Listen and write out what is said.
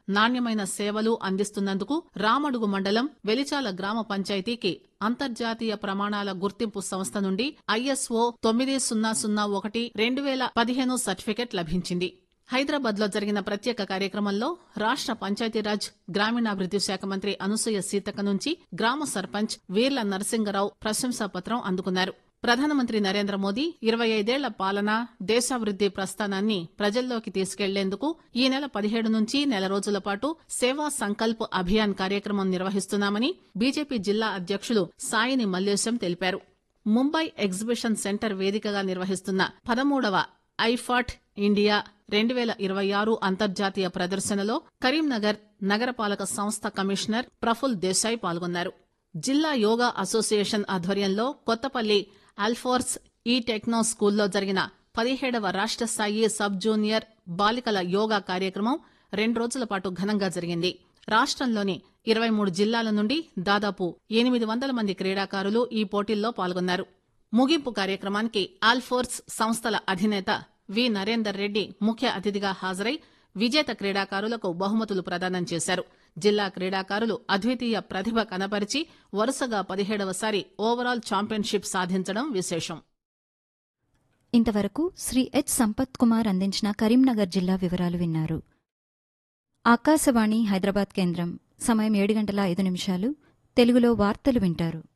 నాణ్యమైన సేవలు అందిస్తున్నందుకు రామడుగు మండలం వెలిచాల గ్రామ పంచాయతీకి అంతర్జాతీయ ప్రమాణాల గుర్తింపు సంస్థ నుండి ఐఎస్ఓ తొమ్మిది సున్నా సున్నా ఒకటి రెండు వేల పదిహేను సర్టిఫికెట్ లభించింది హైదరాబాద్ లో జరిగిన ప్రత్యేక కార్యక్రమంలో రాష్ట పంచాయతీరాజ్ గ్రామీణాభివృద్ది శాఖ మంత్రి అనసూయ సీతక్క నుంచి గ్రామ సర్పంచ్ వీర్ల నరసింగరావు ప్రశంసా పత్రం అందుకున్నారు ప్రధానమంత్రి నరేంద్ర మోదీ ఇరవై ఐదేళ్ల పాలన దేశాభివృద్ది ప్రస్థానాన్ని ప్రజల్లోకి తీసుకెళ్లేందుకు ఈ నెల పదిహేడు నుంచి నెల రోజుల పాటు సేవా సంకల్ప్ అభియాన్ కార్యక్రమం నిర్వహిస్తున్నామని బీజేపీ జిల్లా అధ్యకులు సాయిని మల్లేశం తెలిపారు ముంబై ఎగ్జిబిషన్ సెంటర్ వేదికగా నిర్వహిస్తున్న పదమూడవ ఐఫాట్ ఇండియా రెండు వేల ఇరవై ఆరు అంతర్జాతీయ ప్రదర్శనలో కరీంనగర్ నగరపాలక సంస్థ కమిషనర్ ప్రఫుల్ దేశాయ్ పాల్గొన్నారు జిల్లా యోగా అసోసియేషన్ ఆధ్వర్యంలో కొత్తపల్లి అల్ఫోర్స్ ఈ టెక్నో స్కూల్లో జరిగిన పదిహేడవ రాష్ట స్థాయి సబ్ జూనియర్ బాలికల యోగా కార్యక్రమం రెండు రోజుల పాటు ఘనంగా జరిగింది రాష్టంలోని ఇరవై మూడు జిల్లాల నుండి దాదాపు ఎనిమిది వందల మంది క్రీడాకారులు ఈ పోటీల్లో పాల్గొన్నారు ముగింపు కార్యక్రమానికి ఆల్ఫోర్స్ సంస్థల అధినేత వి నరేందర్ రెడ్డి ముఖ్య అతిథిగా హాజరై విజేత క్రీడాకారులకు బహుమతులు ప్రదానం చేశారు జిల్లా క్రీడాకారులు అద్వితీయ ప్రతిభ కనపరిచి వరుసగా పదిహేడవసారి ఓవరాల్ ఛాంపియన్షిప్ సాధించడం విశేషం ఇంతవరకు శ్రీ హెచ్ సంపత్ కుమార్ అందించిన కరీంనగర్ జిల్లా వివరాలు విన్నారు ఆకాశవాణి హైదరాబాద్ కేంద్రం సమయం ఏడు గంటల ఐదు నిమిషాలు తెలుగులో వార్తలు వింటారు